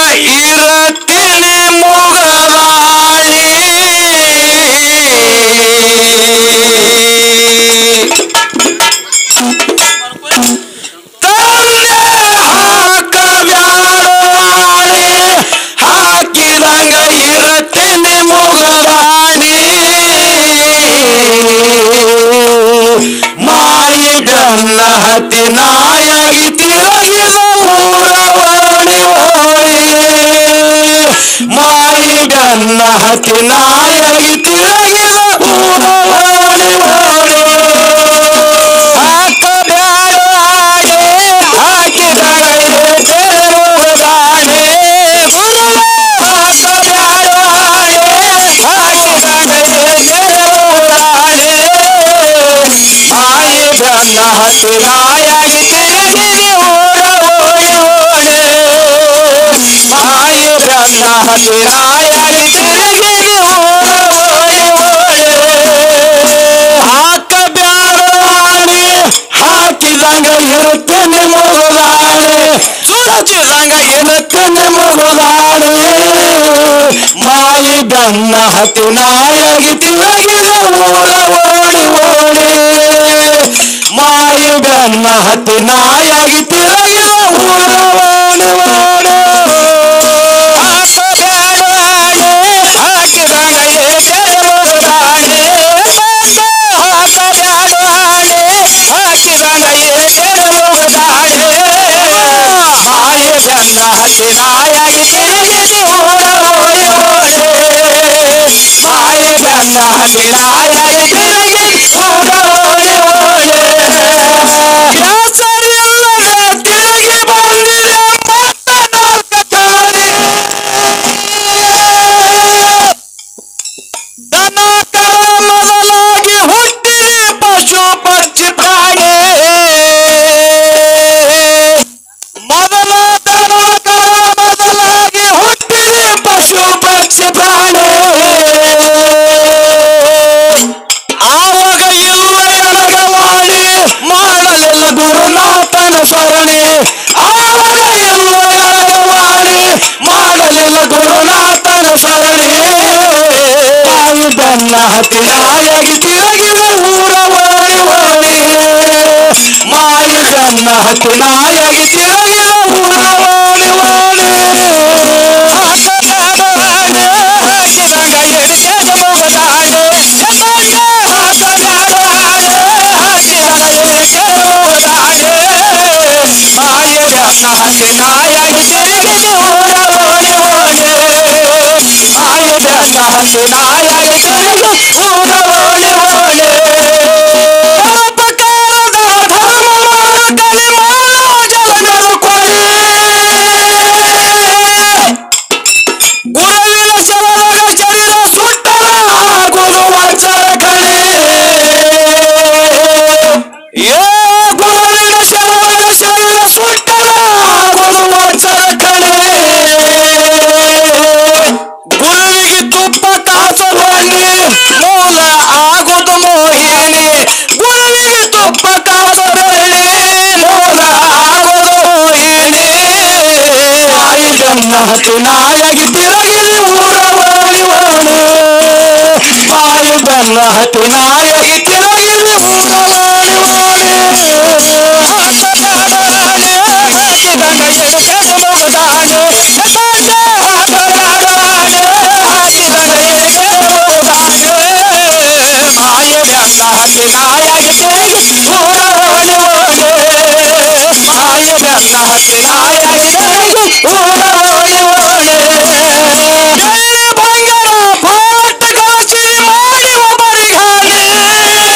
ಇರತೀನಿ ಮುಗದಾಳಿ ತಂದೆ ಹಾಕಬ್ಯಾಡವಾಣಿ ಹಾಕಿದಂಗ ಇರತೀನಿ ಮುಗದಾಣಿ ಮಾಯಿ ಗನ್ನ ಹತಿ ನಾಯಾಗಿ ತಿರುಗಿದ ಊರವಾಣಿ ಓಡಿ ಮಾಯಿ ಗನ್ನ ಹತಿ ನಾಯಾಗಿ ತಿರುಗಿದ ಊರವಾಣಿ ಓಡಿ ಹಾಕಬ್ಯಾಡವಾಣಿ ಹಾಕಿದಾಗ ಇರತೀನಿ ಮುಗದಾಣಿ ಗುರುವೇ ಹಾಕಬ್ಯಾಡವಾಣಿ ಹಾಕಿದಾಗ ಇರತೀನಿ ಮುಗದಾಣಿ ಮಾಯಿ ಗನ್ನ ಹತಿ ನಾಯಾಗಿ ತಿರುಗಿದ ಊರವಾಣಿ ಓಡಿ ಮಾಯಿ ಗನ್ನ ಹತಿ ನಾಯಾಗಿ ತಿರುಗಿದ ಊರವಾಣಿ ಓಡಿ ಹಾಕಬ್ಯಾಡವಾಣಿ ಹಾಕಿದಂಗ ಇರುತ್ತೇನೆ ಮುಗುದಾಣಿ ಸುರಚಿದಂಗ ಇರುತ್ತೇನೆ ಮುಗುದಾಣಿ ಮಾಯಿ ಬೆನ್ನ ಹತಿ ನಾಯಾಗಿ ತಿರುಗಿದ ಊರ ಓಡಿ ಓಡಿ ಮಾಯಿ ಬೆನ್ನ ಹತಿ ನಾಯಾಗಿ ತಿರುಗಿದ ಊರ ಓಡಿ ಓಡಿ ಹಾಕಬ್ಯಾಡವಾಣಿ ಹಾಕಿದಂಗ ಇರುತ್ತೇನೆ ಮುಗುದಾಣಿ ಹಾಕಬ್ಯಾಡವಾಣಿ ಹಾಕಿದಂಗ ಇರುತ್ತೇನೆ ಮುಗುದಾಣಿ ಮಾಯಿ ಬೆನ್ನ ಹತಿ ನಾಯಾಗಿ ತಿರುಗಿದ ಊರ ಓಡಿ ಓಡಿ ಮಾಯಿ ಬೆನ್ನ ಹತಿ ನಾಯಾಗಿ ತಿರುಗಿದ ಊರ ಓಡಿ ಓಡಿ ಬ್ಯಾಸರಿಲ್ಲದೆ ತಿರುಗಿ ಬಂದಿದೆ ಮಾತನಾಡಕಾರಿ ದನ ಕರ ಮೊದಲಾಗಿ ಹುಟ್ಟಿದೆ ಪಶು ಪಕ್ಷಿ ಪ್ರಾಣಿ ಮೊದಲ ದನ ಕರ ಮೊದಲಾಗಿ ಹುಟ್ಟಿದೆ ಪಶು ಪಕ್ಷಿ ಪ್ರಾಣಿ ಆವಾಗ ಇಲ್ಲ ಎಡಗವಾಡಿ ಮಾಡಲಿಲ್ಲ ಗುರುನಾಥನ ಸ್ಮರಣೆ ಆವಾಗ ಇಲ್ಲ ಎಡಗವಾಡಿ ಮಾಡಲಿಲ್ಲ ಗುರುನಾಥನ ಸ್ಮರಣೆ ತಾಯಿ ಬೆನ್ನ ಹತಿ ನಾಯಾಗಿ ತಿರುಗಿದ ಊರ ಓಡಿ ಓಡಿ ಮಾಯಿ ಬೆನ್ನ ಹತಿ ನಾಯಾಗಿ ತಿರುಗಿದ ಊರ ಓಡಿ ಓಡಿ ಹಾಕಬ್ಯಾಡವಾಣಿ ಹಾಕಿದಂಗ ಎಡಕೆದ ಮುಗದಾಣಿ ಎದಂಗ ಹಾಕಬ್ಯಾಡವಾಣಿ ಹಾಕಿದಂಗ ಎಡಕೆದ ಮುಗದಾಣಿ ಮಾಯಿ ಬೆನ್ನ ಹತಿ ನಾಯಾಗಿ ತಿರುಗಿದ ಊರ ಓಡಿ ಓಡಿ ಮಾಯಿ ಬೆನ್ನ ಹತಿ ನಾಯಾಗಿ ತಿರುಗಿ ಊರ ಓಡಿ ಓಡಿ ಪರೋಪಕಾರದ ಧರ್ಮ ಮಾರ್ಗದಲ್ಲಿ ಮಾನವ ಜಗದರು ಕೊಡಿ ಗುರುವಿನ ಶರಣಗ ಶರೀರ ಸುಟ್ಟರ ಆಗುವುದು ವಚನ ಕಣೆ ಏ ಗುರುವಿನ ಶರಣಗ ಶರೀರ ಸುಟ್ಟರ ಆಗುವುದು ವಚನ ಕಣೆ ಗುರುವಿಗೆ ತುಪ್ಪ ಕಾಸಬಲ್ಲಿ ಮೂಲ ಆಗುವುದು ಮೋಹಿನಿ ಗುರುವಿಗೆ ತುಪ್ಪ ಕಾಸಬಲ್ಲಿ ಮೂಲ ಆಗುವುದು ಮೋಹಿನಿ ತಾಯಿ ಬೆನ್ನ ಹತಿ ನಾಯಾಗಿ ತಿರುಗಿದ ಊರ ಓಡಿ ಓಡಿ ತಾಯಿ ಬೆನ್ನ ಹತಿ ನಾಯಾಗಿ ತಿರುಗಿದ ಊರ ಓಡಿ ಓಡಿ ಹಾಕಬ್ಯಾಡವಾಣಿ ಹಾಕಿದಂಗ ಎಡಕೆದ ಮುಗದಾಣಿ ಎದಂಗ ಹಾಕಬ್ಯಾಡವಾಣಿ ಹಾಕಿದಂಗ ಎಡಕೆದ ಮುಗದಾಣಿ ಮಾಯ ಬೆನ್ನ ಹತಿ ನಾಯಾಗಿ ತಿರುಗಿ ಊರ ಓಡಿ ಓಡಿ ಮಾಯ ಬೆನ್ನ ಹತಿ ನಾಯಾಗಿ ತಿರುಗಿ ಊರ ಓಡಿ ಓಡಿ ಬೆಳ್ಳಿ ಬಂಗಾರ ಪಾಟ ಗಳಿಸಿ ಮಾಡಿ ಒಬ್ಬರಿಗಾನೆ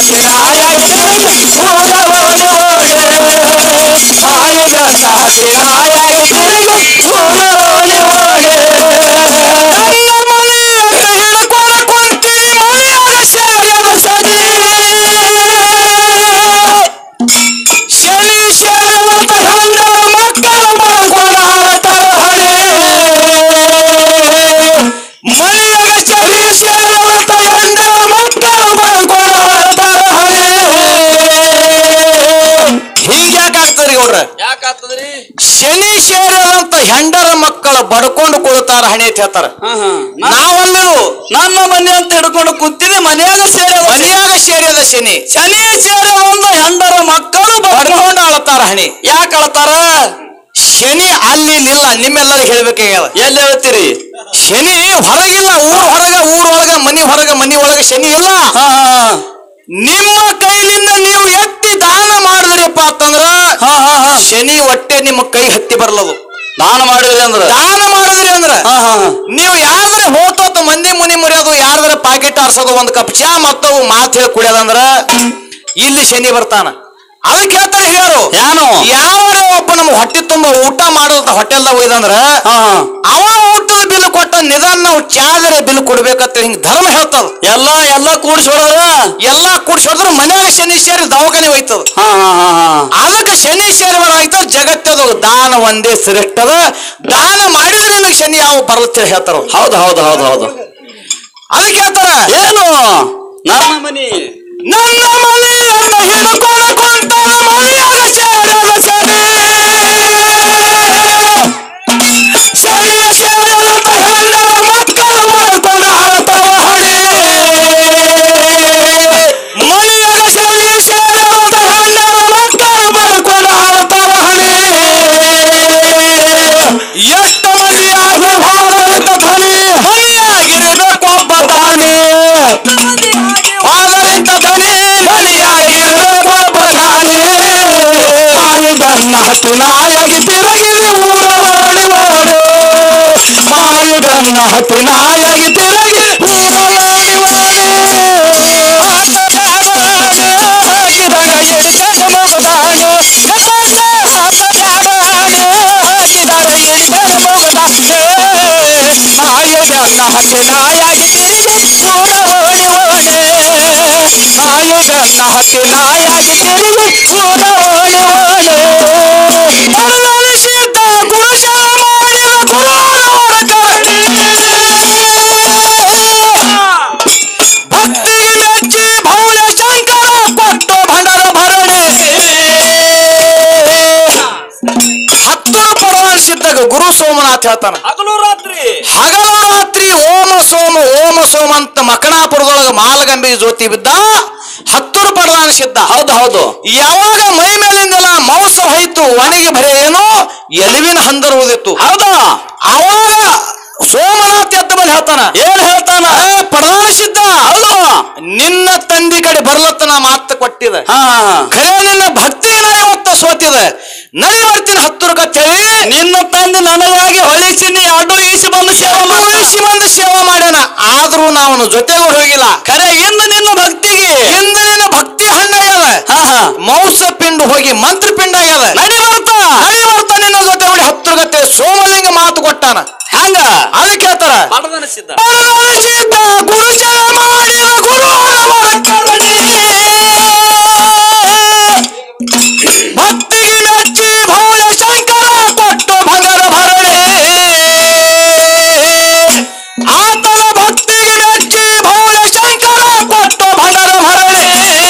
ಹತ್ತಿ ನಾಯಾಗಿ ತಿರುಗಿ ಊರ ಓಡಿ ಓಡಿ ಮಾಯಿ ಬೆನ್ನ ಹತ್ತಿ ನಾಯಾಗಿ ತಿರುಗಿ ಊರ ಓಡಿ ಓಡಿ ನನ್ನ ಮನೆಯನ್ನ ಹಿಡ್ಕೊಂಡು ಕುಂತೀನಿ ಮನೆಯಾಗ ಸೇರಿದ ಸನಿ ಶನಿ ಶರಣತ ಹೆಂಡ ಮಕ್ಕಳ ಮಾಡ್ಕೊಂಡ ಆಡ್ತಾರ ಹಣೆ ಮನೆಯಾಗ ಶನಿ ಶರಣತ ಹೆಂಡ ಮಕ್ಕಳ ಮಾಡ್ಕೊಂಡ ಆಡ್ತಾರ ಹಣೆ ಹಿಂಗ್ಯಾಕಾಗ್ತದ್ರಿ ಗೌಡ್ರ ಯಾಕಾಗ್ತದ್ರಿ ಶನಿ ಸೇರಿದಂತ ಹೆಂಡರ ಮಕ್ಕಳ ಬಡ್ಕೊಂಡು ಕೊಳ್ತಾರ ಹಣೆ ಅಂತ ಹೇಳ್ತಾರ ನಾವಲ್ಲಿರು ನನ್ನ ಮನೆ ಅಂತ ಹಿಡ್ಕೊಂಡು ಕೂತಿದೆ ಮನೆಯಾಗ ಸೇರ ಮನೆಯಾಗ ಸೇರಿದ ಶನಿ ಶನಿ ಸೇರ ಒಂದು ಹೆಂಡರ ಮಕ್ಕಳು ಬಡ್ಕೊಂಡು ಆಳ್ತಾರ ಹಣೆ ಯಾಕೆ ಅಳ್ತಾರ ಶನಿ ಅಲ್ಲಿ ಇಲ್ಲ ನಿಮ್ಮೆಲ್ಲರಿಗೆ ಹೇಳ್ಬೇಕಾಗ್ಯದ ಎಲ್ಲಿ ಹೇಳ್ತೀರಿ ಶನಿ ಹೊರಗಿಲ್ಲ ಊರ್ ಹೊರಗ ಊರ್ ಒಳಗ ಮನಿ ಹೊರಗ ಮನಿ ಒಳಗ ಶನಿ ಇಲ್ಲ ಹಾ ನಿಮ್ಮ ಕೈಲಿಂದ ನೀವು ಎತ್ತಿ ದಾನ ಮಾಡಿದ್ರಿಪ್ಪ ಅಂತಂದ್ರ ಹಾ ಹಾ ಹಾ ಶನಿ ಹೊಟ್ಟೆ ನಿಮ್ಮ ಕೈ ಹತ್ತಿ ಬರ್ಲದು ದಾನ ಮಾಡಿದ್ರಿ ಅಂದ್ರ ದಾನ ಮಾಡಿದ್ರಿ ಅಂದ್ರ ಹಾ ಹಾ ಹಾ ನೀವು ಯಾರ್ದ್ರೆ ಹೋತೋತ ಮಂದಿ ಮುನಿ ಮುರಿಯೋದು ಯಾರ್ದ್ರೆ ಪಾಕೆಟ್ ಆರ್ಸೋದು ಒಂದ್ ಕಪ್ ಚಾ ಮತ್ತವು ಮಾತು ಹೇಳಿ ಕುಡಿಯೋದಂದ್ರ ಇಲ್ಲಿ ಶನಿ ಬರ್ತಾನ ಅದಕ್ಕೆ ಹೇಳ್ತಾರೆ ಹೇಳು ಏನು ಯಾವರೇ ಒಬ್ಬ ನಮ್ಮ ಹೊಟ್ಟೆ ತುಂಬ ಊಟ ಮಾಡೋದ ಹೋಟೆಲ್ದಾಗ ಒಯ್ದಂದ್ರ ಹಾ ಹಾ ಅವ ಊಟದ ಬಿಲ್ ಕೊಟ್ಟ ನಿಧಾನ ನಾವು ಚಾದರೆ ಬಿಲ್ ಕೊಡ್ಬೇಕಂತ ಹಿಂಗ್ ಧರ್ಮ ಹೇಳ್ತದ ಎಲ್ಲ ಎಲ್ಲ ಕೂಡಿಸಿ ಹೊಡೆದ್ರ ಎಲ್ಲಾ ಕೂಡ್ಸೋದ್ರ ಮನ್ಯಾಗ ಶನಿ ಸೇರಿ ದವಾಖಾನೆ ಹೋಯ್ತದ ಹಾ ಹಾ ಹಾ ಹಾ ಅದಕ್ಕೆ ಶನಿ ಸೇರಿವರಾಯ್ತ ಜಗತ್ತದ ದಾನ ಒಂದೇ ಶ್ರೇಷ್ಠದ ದಾನ ಮಾಡಿದ್ರೆ ನಿಮಗೆ ಶನಿ ಯಾವ ಬರುತ್ತೆ ಹೇಳ್ತಾರ ಅವ್ರು. ಹೌದು ಹೌದು ಹೌದು ಹೌದು ಅದಕ್ಕೆ ಹೇಳ್ತಾರ ಏನು ನನ್ನ ಮನಿ ನನ್ನ ಮನೆಯನ್ನ ಹಿಡ್ಕೊಂಡು ಕುಂತಾನ ಮನೆಯಾಗ ಸೇರಲ ಸರಿ ಸರಿಯ ಸೇರಲಂತ ಹೆಣ್ಣರ ಮಕ್ಕಳು ಮಾಡ್ಕೊಂಡು ಆಡ್ತಾವ ಹಣೆ ಮನೆಯಾಗ ಸರಿ ಸೇರಲಂತ ಹೆಣ್ಣರ ಮಕ್ಕಳು ಮಾಡ್ಕೊಂಡು ಆಡ್ತಾವ ಹಣೆ ಎಷ್ಟು ಮಂದಿ ಆಗಿರ್ಬಾರ್ದಂತ ಧ್ವನಿ ಮನೆಯಾಗಿರ್ಬೇಕು ಒಬ್ಬ ತಾನೇ ಆದರಿಂದ ಧ್ವನಿ ಮನೆಯಾಗಿರ್ಬೇಕು ಒಬ್ಬ ತಾನೇ ಮಾಯಿ ಗನ್ನ ಹತ್ತಿ ನಾಯಾಗಿ ತಿರುಗಿರಿ ಊರ ಓಡಿ ಓಡು ಮಾಯಿ ಗನ್ನ ಹತ್ತಿ ನಾಯಾಗಿ ತಿರುಗಿ ಊರ ಓಡಿ ಓಡಿ ಹಾಕಿದಾಗ ಎಡಿದಾಗ ಮಗದಾನೆ ಹಾಕಿದಾಗ ಎಡಿದಾಗ ಮಗದಾನೆ ಮಾಯ ಗನ್ನ ಹತ್ತಿ ನಾಯಾಗಿ ತಿರುಗಿ ಊರ ಓಡಿ ಓಡೆ ಮಾಯ ಗನ್ನ ಹತ್ತಿ ನಾಯಾಗಿ ತಿರುಗಿ ಊರ ಓಡಿ ಓಡೆ ಮರಳಿಸಿದ್ದ ಗುರುಶಾಲ ಮಾಡಿದ ಗುರುವರ ಕರಡಿ ಭಕ್ತಿಗೆ ಮೆಚ್ಚಿ ಭೌಳ ಶಂಕರ ಕೊಟ್ಟು ಭಂಡರ ಭರಣಿ ಹತ್ತು ಪರವಾನಿಸಿದ್ದಾಗ ಗುರು ಸೋಮನಾಥ್ ಹೇಳ್ತಾನ ಹಗಲು ರಾತ್ರಿ ಹಗಲು ರಾತ್ರಿ ಓಮ ಸೋಮ ಓಮ ಸೋಮ ಅಂತ ಮಕಣಾಪುರದೊಳಗ ಮಾಲಗಂಬಿ ಜ್ಯೋತಿ ಬಿದ್ದ ಹತ್ತೂರು ಪಡದಾನ ಸಿದ್ಧ ಹೌದು ಹೌದು ಯಾವಾಗ ಮೈ ಮೇಲಿಂದೆಲ್ಲ ಮೌಸ ಹೋಯ್ತು ಒಣಗಿ ಬರೇ ಏನು ಎಲುವಿನ ಹಂದರ ಉದಿತ್ತು ಹೌದಾ ಅವಾಗ ಸೋಮನಾಥ್ ಎದ್ದ ಮೇಲೆ ಹೇಳ್ತಾನ ಏನ್ ಹೇಳ್ತಾನ ಏ, ಪ್ರಧಾನ ಸಿದ್ಧ ಹೌದು ನಿನ್ನ ತಂದಿ ಕಡೆ ಬರ್ಲತ್ತ ನಾ ಮಾತು ಕೊಟ್ಟಿದೆ ಹಾ ಹಾ ಹಾ ಖರೆ ನಿನ್ನ ಭಕ್ತಿ ನಾ ಇವತ್ತ ಸೋತಿದೆ ನಡಿ ಬರ್ತೀನಿ ಹತ್ತೂರು ಕತ್ತೇಳಿ ನಿನ್ನ ತಂದೆ ನನಗಾಗಿ ಹೊಳಿಸಿ ನೀ ಅಡ್ಡು ಈಸಿ ಬಂದು ಸೇವೆ ಮಾಡು. ಉಳಿಸಿ ಬಂದು ಸೇವೆ ಮಾಡ್ಯಾನ ಆದ್ರೂ ನಾವು ಜೊತೆಗೂ ಹೋಗಿಲ್ಲ ಖರೆ ಇಂದು ನಿನ್ನ ಭಕ್ತಿಗೆ ಹಿಂದ ನಿನ್ನ ಭಕ್ತಿ ಹಣ್ಣಾಗ್ಯದ ಹಾ ಹಾ ಮೌಸ ಪಿಂಡ್ ಹೋಗಿ ಮಂತ್ರ ಪಿಂಡ ಆಗ್ಯದ ನಡಿ ಬರ್ತಾ ನಡಿ ಬರ್ತಾ ನಿನ್ನ ಜೊತೆ ಉಳಿ ಹತ್ತೂರು ಗತ್ತೆ ಸೋಮಲಿಂಗ ಮಾತು ಕೊಟ್ಟಾನ ಹಂಗ ಅದಕ್ಕೆ ಹೇಳ್ತಾರ ಪಡದನಿಸಿದ್ದ ಪರದನಿಸಿದ್ದ ಗುರುಜನ ಮಾಡಿದ ಗುರುವರ ಕರಡಿ. ಭಕ್ತಿಗೆ ಮೆಚ್ಚಿ ಭೌಳ ಶಂಕರ ಕೊಟ್ಟು ಭಗರ ಭರಣಿ ಆತನ ಭಕ್ತಿಗೆ ಮೆಚ್ಚಿ ಭೌಳ ಶಂಕರ ಕೊಟ್ಟು ಭಗರ ಭರಣಿ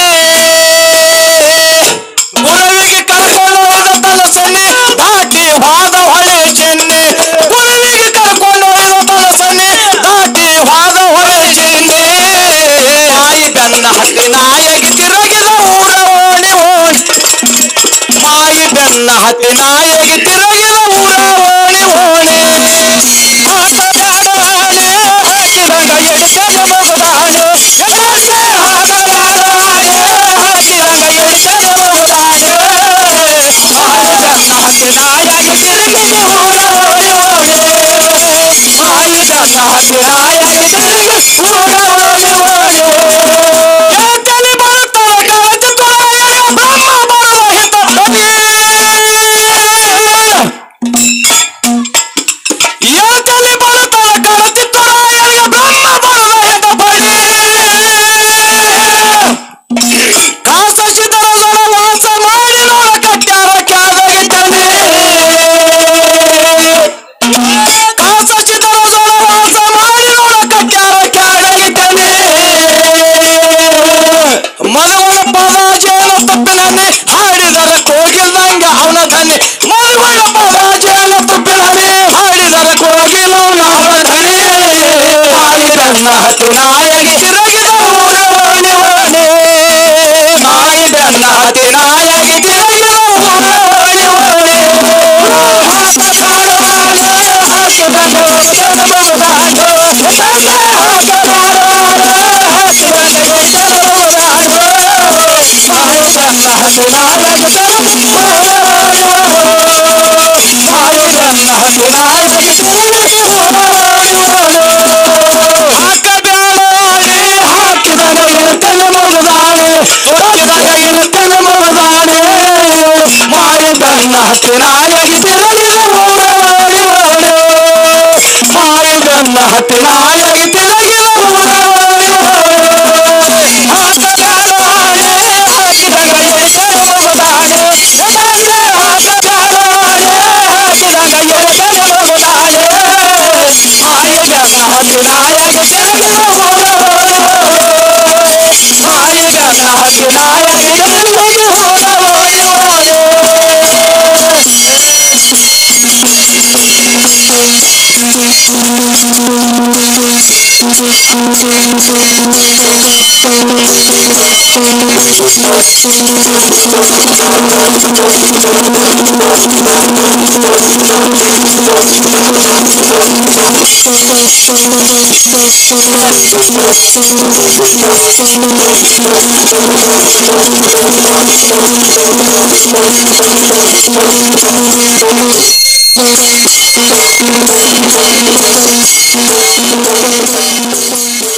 ಗುರುವಿಗೆ ಕರ್ಕೊಂಡು ಹೋದ ತಲಸನೆ ದಾಟಿ ಹೋದ ಹೊಳೆ ಚೆನ್ನೆ ಗುರುವಿಗೆ ಕರ್ಕೊಂಡು ಹೋದ ತಲಸನೆ ದಾಟಿ ಹೋದ ಹೊಳೆ ಚೆನ್ನೆ ಮಾಯಿ ಬೆನ್ನ ಹತ್ತಿ ನಾಯಗಿ ತಿರುಗಿದ ಊರ ಓಣಿ ಓಣಿ ಮಾಯಿ ಬೆನ್ನ ಹತ್ತಿ ನಾಯಗಿ ತಿರುಗಿದ ಊರ ಓಣಿ ಓಣಿ ಆಟಗಾಡಾನೆ ಹಾಕಿದಾಗ ಎಡಿತದ ಮಗದಾನೆ ಎಡಸೆ ಹಾಕಲಾಡಾನೆ ಹಾಕಿದಾಗ ಎಡಿತದ ಮಗದಾನೆ ಮಾಯಿ ಬೆನ್ನ ಹತ್ತಿ ನಾಯಗಿ ತಿರುಗಿದ ಊರ ಓಣಿ ಓಣಿ ಮಾಯಿ ಬೆನ್ನ ಹತ್ತಿ ನಾಯಗಿ ತಿರುಗಿ ಊರ ಓಣಿ ಓಣಿ ಎತ್ತಲಿ ಬರುತ್ತಾನ ಹಸಿರಾಗಿ ಹಾಕಿದಾಗ ಇರ್ತೇನೆ ಮಗದಾನೆ ಹಾಕಿದಾಗ ಇರ್ತೇನೆ ಮಗದಾನೆ ಮಾರಿದನ್ನ ಹತ್ತಿನಾಗಿ ತಿರುಗಿದ ಮಾರಿದನ್ನ ಹತ್ತಿನಾಗಿ ತಿರುಗಿದ Thank you.